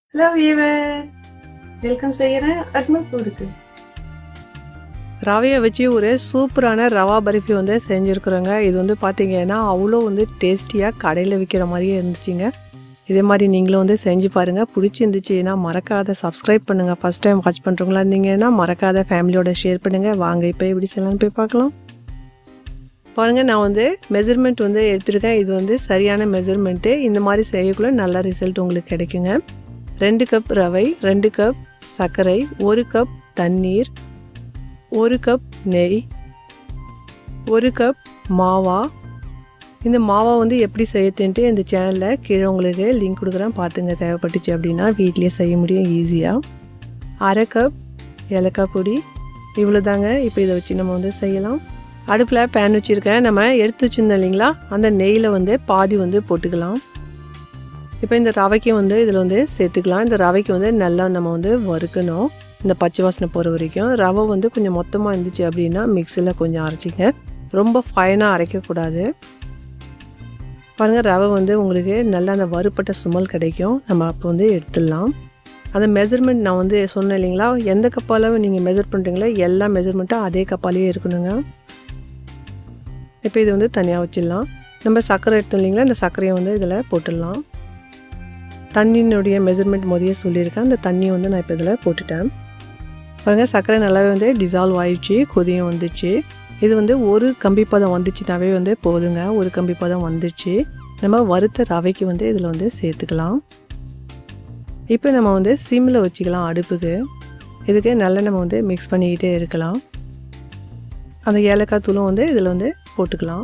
hello viewers welcome செய்கிறேன் அக்மல் ஃபுட்டுக்கு ரவையை வச்சு ஒரு சூப்பரான ரவா பர்ஃபி வந்து செஞ்சுருக்குறோங்க இது வந்து பார்த்தீங்கன்னா அவ்வளோ வந்து டேஸ்டியாக கடையில் விற்கிற மாதிரியே இருந்துச்சுங்க இதே மாதிரி நீங்களும் வந்து செஞ்சு பாருங்கள் பிடிச்சிருந்துச்சுன்னா மறக்காத சப்ஸ்கிரைப் பண்ணுங்கள் ஃபஸ்ட் டைம் வாட்ச் பண்ணுறவங்களா இருந்தீங்கன்னா மறக்காத ஃபேமிலியோட ஷேர் பண்ணுங்கள் வாங்க இப்போ எப்படி செய்யலாம்னு போய் பார்க்கலாம் பாருங்கள் நான் வந்து மெஷர்மெண்ட் வந்து எடுத்திருக்கேன் இது வந்து சரியான மெஷர்மெண்ட்டு இந்த மாதிரி செய்யக்குள்ள நல்ல ரிசல்ட் உங்களுக்கு கிடைக்குங்க ரெண்டு கப் ரவை ரெண்டு கப் சர்க்கரை ஒரு கப் தண்ணீர் ஒரு கப் நெய் ஒரு கப் மாவா இந்த மாவா வந்து எப்படி செய்யத்துன்ட்டு இந்த சேனலில் கீழே உங்களுக்கு லிங்க் கொடுக்குறேன் பார்த்துங்க தேவைப்பட்டுச்சு அப்படின்னா வீட்லேயே செய்ய முடியும் ஈஸியாக அரை கப் ஏலக்காய் பொடி இவ்வளோ தாங்க இப்போ இதை வச்சு நம்ம வந்து செய்யலாம் அடுப்பில் பேன் வச்சுருக்கேன் நம்ம எடுத்து வச்சுருந்தோம் இல்லைங்களா அந்த நெய்யில் வந்து பாதி வந்து போட்டுக்கலாம் இப்போ இந்த ரவைக்கு வந்து இதில் வந்து சேர்த்துக்கலாம் இந்த ரவைக்கு வந்து நல்லா நம்ம வந்து வறுக்கணும் இந்த பச்சை வாசனை போகிற வரைக்கும் ரவை வந்து கொஞ்சம் மொத்தமாக இருந்துச்சு அப்படின்னா மிக்சியில் கொஞ்சம் அரைச்சிங்க ரொம்ப ஃபைனாக அரைக்கக்கூடாது பாருங்கள் ரவை வந்து உங்களுக்கு நல்லா அந்த வறுப்பட்ட சுமல் கிடைக்கும் நம்ம அப்போ வந்து எடுத்துடலாம் அந்த மெஷர்மெண்ட் நான் வந்து சொன்னேன் இல்லைங்களா எந்த கப்பால் நீங்கள் மெஷர் பண்ணுறீங்களோ எல்லா மெஷர்மெண்ட்டும் அதே கப்பாலேயே இருக்கணுங்க இப்போ இது வந்து தனியாக வச்சிடலாம் நம்ம சர்க்கரை எடுத்தோம் இல்லைங்களா இந்த சர்க்கரையை வந்து இதில் போட்டுடலாம் தண்ணியினுடைய மெஷர்மெண்ட் முதலே சொல்லியிருக்கேன் அந்த தண்ணியை வந்து நான் இப்போ இதில் போட்டுட்டேன் பாருங்கள் சர்க்கரை நல்லாவே வந்து டிசால்வ் ஆயிடுச்சு கொதியும் வந்துச்சு இது வந்து ஒரு கம்பி பதம் வந்துச்சுனாவே வந்து போதுங்க ஒரு கம்பி பதம் வந்துச்சு நம்ம வறுத்த ரவைக்கு வந்து இதில் வந்து சேர்த்துக்கலாம் இப்போ நம்ம வந்து சிம்மில் வச்சுக்கலாம் அடுப்புக்கு இதுக்கு நல்லா நம்ம வந்து மிக்ஸ் பண்ணிக்கிட்டே இருக்கலாம் அந்த ஏலக்காய் தூளும் வந்து இதில் வந்து போட்டுக்கலாம்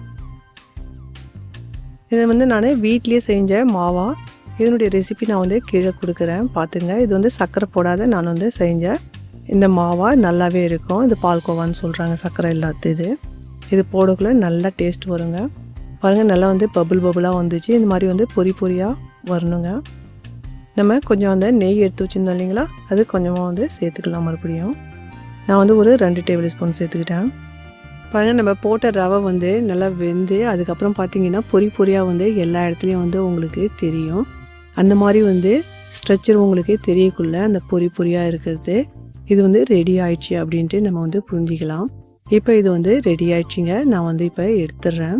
இதை வந்து நான் வீட்லேயே செஞ்ச மாவா இதனுடைய ரெசிபி நான் வந்து கீழே கொடுக்குறேன் பார்த்துங்க இது வந்து சர்க்கரை போடாத நான் வந்து செஞ்சேன் இந்த மாவா நல்லாவே இருக்கும் இது பால்கோவான்னு சொல்கிறாங்க சர்க்கரை இல்லாத இது இது போடக்குள்ள நல்லா டேஸ்ட் வருங்க பாருங்கள் நல்லா வந்து பபுள் பபுளாக வந்துச்சு இந்த மாதிரி வந்து பொறி பொரியாக வரணுங்க நம்ம கொஞ்சம் அந்த நெய் எடுத்து வச்சுருந்தோம் இல்லைங்களா அது கொஞ்சமாக வந்து சேர்த்துக்கலாம் மறுபடியும் நான் வந்து ஒரு ரெண்டு டேபிள் ஸ்பூன் சேர்த்துக்கிட்டேன் பாருங்கள் நம்ம போட்ட ரவை வந்து நல்லா வெந்து அதுக்கப்புறம் பார்த்தீங்கன்னா பொறி பொரியாக வந்து எல்லா இடத்துலையும் வந்து உங்களுக்கு தெரியும் அந்த மாதிரி வந்து ஸ்ட்ரக்சர் உங்களுக்கு தெரியக்குள்ள அந்த பொறி பொரியாக இருக்கிறது இது வந்து ரெடி ஆயிடுச்சு அப்படின்ட்டு நம்ம வந்து புரிஞ்சிக்கலாம் இப்போ இது வந்து ரெடி ஆயிடுச்சுங்க நான் வந்து இப்போ எடுத்துடுறேன்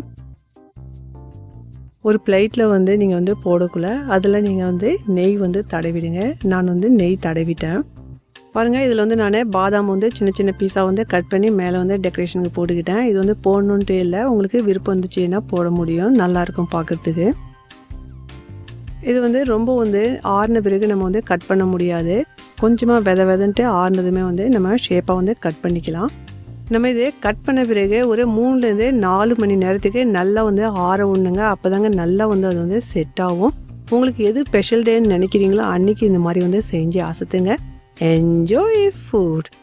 ஒரு பிளேட்டில் வந்து நீங்கள் வந்து போடக்குள்ள அதில் நீங்கள் வந்து நெய் வந்து தடவிடுங்க நான் வந்து நெய் தடவிட்டேன் பாருங்கள் இதில் வந்து நான் பாதாம் வந்து சின்ன சின்ன பீஸாக வந்து கட் பண்ணி மேலே வந்து டெக்கரேஷனுக்கு போட்டுக்கிட்டேன் இது வந்து போடணுன்ட்டு இல்லை உங்களுக்கு விருப்பம் வந்துச்சுன்னா போட முடியும் நல்லாயிருக்கும் பார்க்குறதுக்கு இது வந்து ரொம்ப வந்து ஆறின பிறகு நம்ம வந்து கட் பண்ண முடியாது கொஞ்சமாக வித விதன்ட்டு ஆறுனதுமே வந்து நம்ம ஷேப்பாக வந்து கட் பண்ணிக்கலாம் நம்ம இது கட் பண்ண பிறகு ஒரு மூணுலேருந்து நாலு மணி நேரத்துக்கு நல்லா வந்து ஆற விடணுங்க அப்போ தாங்க நல்லா வந்து அது வந்து செட் ஆகும் உங்களுக்கு எது ஸ்பெஷல் டேன்னு நினைக்கிறீங்களோ அன்றைக்கி இந்த மாதிரி வந்து செஞ்சு அசத்துங்க என்ஜாய் ஃபுட்